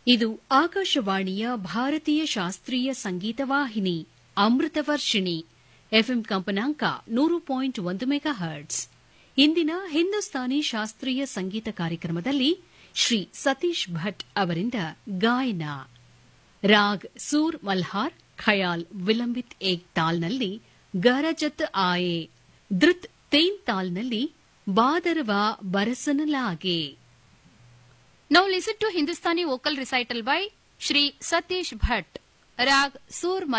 ಇದು ಆಕಾಶವಾಣಿಯ ಭಾರತೀಯ ಶಾಸ್ತ್ರೀಯ ಸಂಗೀತ ವಾಹಿನಿ ಅಮೃತವರ್ಷಿಣಿ ಎಫ್ಎಂ ಕಂಪನಾಂಕ ನೂರು ಪಾಯಿಂಟ್ ಒಂದು ಮೆಗಾ ಹರ್ಟ್ಸ್ ಇಂದಿನ ಹಿಂದೂಸ್ತಾನಿ ಶಾಸ್ತ್ರೀಯ ಸಂಗೀತ ಕಾರ್ಯಕ್ರಮದಲ್ಲಿ ಶ್ರೀ ಸತೀಶ್ ಭಟ್ ಅವರಿಂದ ಗಾಯನ ರಾಗ್ ಸೂರ್ ಮಲ್ಹಾರ್ ಖಯಾಲ್ ವಿಲಂಬಿತ್ ಏಕ್ ತಾಲ್ನಲ್ಲಿ ಗರಜತ್ ಆಯೆ ಧೃತ್ ತೇನ್ ತಾಲ್ನಲ್ಲಿ ಬಾದರವಾ ಬರಸನಲಾಗೆ Now listen to Hindustani vocal recital by Shri Satish Bhatt. Rag Sur